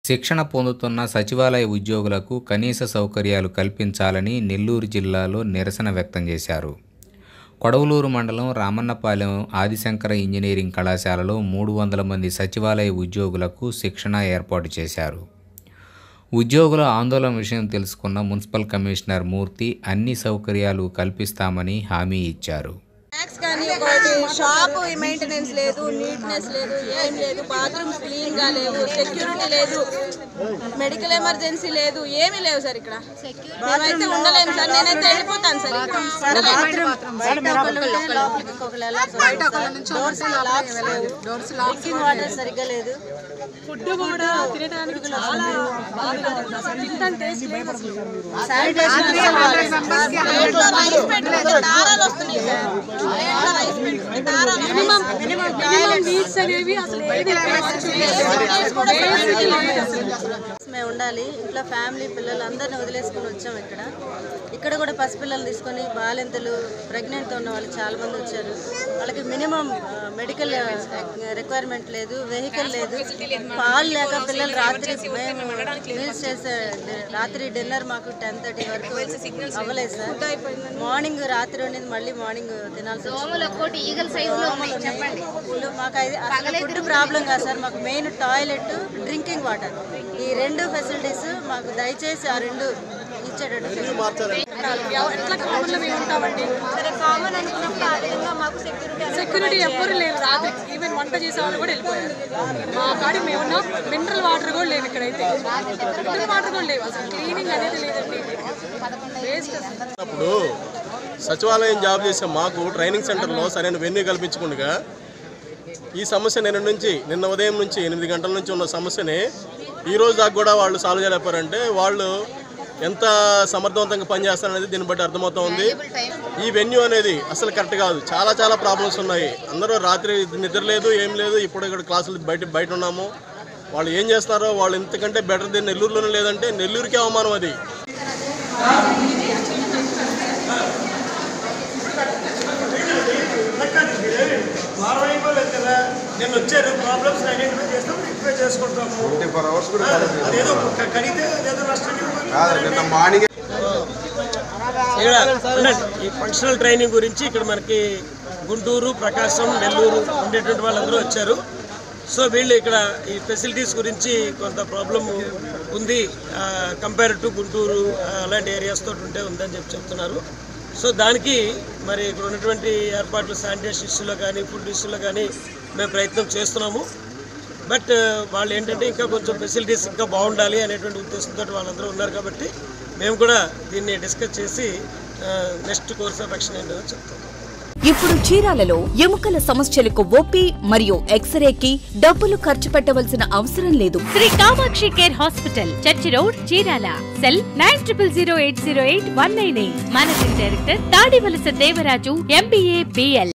శిక్షణ పొందుతున్న సచివాలయ ఉద్యోగులకు కనీస సౌకర్యాలు కల్పించాలని నెల్లూరు జిల్లాలో నిరసన వ్యక్తం చేశారు కొడవలూరు మండలం రామన్నపాలెం ఆదిశంకర ఇంజనీరింగ్ కళాశాలలో మూడు వందల మంది సచివాలయ ఉద్యోగులకు శిక్షణ ఏర్పాటు చేశారు ఉద్యోగుల ఆందోళన విషయం తెలుసుకున్న మున్సిపల్ కమిషనర్ మూర్తి అన్ని సౌకర్యాలు కల్పిస్తామని హామీ ఇచ్చారు ట్యాక్స్ కానీ ఒకటి షాప్ మెయింటెనెన్స్ లేదు నీట్నెస్ లేదు ఏం లేదు బాత్రూమ్స్ క్లీన్ గా లేవు సెక్యూరిటీ లేదు మెడికల్ ఎమర్జెన్సీ లేదు ఏమీ లేవు సార్ ఇక్కడ మేమైతే ఉండలేము సార్ నేనైతే వెళ్ళిపోతాను సార్ ఇక్కడ డ్రింకింగ్ వాటర్ సరిగ్గా లేదు ఫుడ్ కూడా తినడానికి చాలా శానిటేషన్ ప్లేట్లో రైస్ పెట్టుకుంటే దారాలు వస్తున్నాయి సార్ ప్లేట్లో రైస్ పెట్టుకుంటే దారాలు మినిమం మినిమం నీడ్స్ అనేవి అసలు ఏది మేము ఉండాలి ఇంట్లో ఫ్యామిలీ పిల్లలు అందరిని వదిలేసుకుని వచ్చాం ఇక్కడ ఇక్కడ కూడా పసిపిల్లలు తీసుకొని బాలింతలు ప్రెగ్నెంట్తో ఉన్న వాళ్ళు చాలా మంది వచ్చారు వాళ్ళకి మినిమం మెడికల్ రిక్వైర్మెంట్ లేదు వెహికల్ లేదు పాలు లేక పిల్లలు రాత్రి మేము మీల్స్ చేసే రాత్రి డిన్నర్ మాకు టెన్ థర్టీ వరకు అవ్వలేదు సార్ మార్నింగ్ రాత్రి ఉండేది మళ్ళీ మార్నింగ్ తినాల్సి వచ్చింది ఒకటి ఈగల్ సైజ్ లో ఉన్నాయి చెప్పండి ఫుల్ మాకు అది అసలు ఫుడ్ ప్రాబ్లం కాదు సార్ మాకు మెయిన్ టాయిలెట్ డ్రింకింగ్ వాటర్ ఈ రెండు ఫెసిలిటీస్ మాకు దయచేసి ఆ రెండు ఇచ్చేటట్టు ఎట్లా కామన్లో మేము ఉంటామండి సరే కామన్ అనుకున్నప్పుడు ఆ విధంగా మాకు సెక్యూరిటీ సెక్యూరిటీ ఎవ్వరు లేరు రాత్రి ఈవెన్ వంట చేసే వాళ్ళు కూడా వెళ్ళిపోయారు మా కాడికి మేము ఉన్నాం మినరల్ వాటర్ కూడా లేవు ఇక్కడైతే మినరల్ వాటర్ కూడా లేవు అసలు క్లీనింగ్ అనేది లేదండి వేస్ట్ అసలు అప్పుడు సచివాలయం జాబ్ చేసే మాకు ట్రైనింగ్ సెంటర్లో సరైన వెన్యూ కల్పించకుండా ఈ సమస్య నిన్న నుంచి నిన్న ఉదయం నుంచి ఎనిమిది గంటల నుంచి ఉన్న సమస్యని ఈ రోజు దాకా కూడా వాళ్ళు సాల్వ్ చేయలేపారంటే వాళ్ళు ఎంత సమర్థవంతంగా పనిచేస్తారనేది దీన్ని బట్టి అర్థమవుతా ఉంది ఈ వెన్యూ అనేది అసలు కరెక్ట్ కాదు చాలా చాలా ప్రాబ్లమ్స్ ఉన్నాయి అందరూ రాత్రి నిద్ర లేదు ఏం లేదు ఇప్పుడు ఇక్కడ క్లాసులు బయట బయట ఉన్నాము వాళ్ళు ఏం చేస్తున్నారో వాళ్ళు ఇంతకంటే బెటర్ దీన్ని నెల్లూరులోనే లేదంటే నెల్లూరుకే అవమానం అది వారం అయిపోలేదు కదా నేను వచ్చాను ప్రాబ్లమ్స్ ఐడెంటిఫై చేస్తాం రిక్వెస్ట్ చేసుకుంటాము ట్వంటీ ఫోర్ అవర్స్ కూడా అదేదో క- కడిగితే అదేదో నష్టం కాదు నిన్న మార్నింగ్ ఇక్కడ ఉండండి. ఈ ఫంక్షనల్ ట్రైనింగ్ గురించి ఇక్కడ మనకి గుంటూరు ప్రకాశం నెల్లూరు ఉండేటువంటి వాళ్ళందరూ వచ్చారు సో వీళ్ళు ఇక్కడ ఈ ఫెసిలిటీస్ గురించి కొంత ప్రాబ్లం ఉంది కంపేర్ టు గుంటూరు ఆ, అలాంటి ఏరియాస్ తోటి ఉంటే ఉందని చెప్పి చెప్తున్నారు సో దానికి మరి ఇక్కడ ఉన్నటువంటి ఏర్పాట్లు శానిటేషన్ ఇష్యూలో కానీ ఫుడ్ ఇష్యూలో కానీ మేము ప్రయత్నం చేస్తున్నాము బట్ వాళ్ళు ఏంటంటే ఇంకా కొంచెం ఫెసిలిటీస్ ఇంకా బాగుండాలి అనేటువంటి ఉద్దేశంతో వాళ్ళందరూ ఉన్నారు కాబట్టి మేము కూడా దీన్ని డిస్కస్ చేసి నెక్స్ట్ కోర్స్ ఆఫ్ యాక్షన్ ఏంటో చెప్తాం ఇప్పుడు చీరాలలో ఎముకల సమస్యలకు ఓపీ మరియు ఎక్స్రేకి డబ్బులు ఖర్చు పెట్టవలసిన అవసరం లేదు Shri Kamakshi care hospital church road Chirala cell nine triple zero eight zero eight one nine eight managing director Tadivalasa Devaraju MBA BL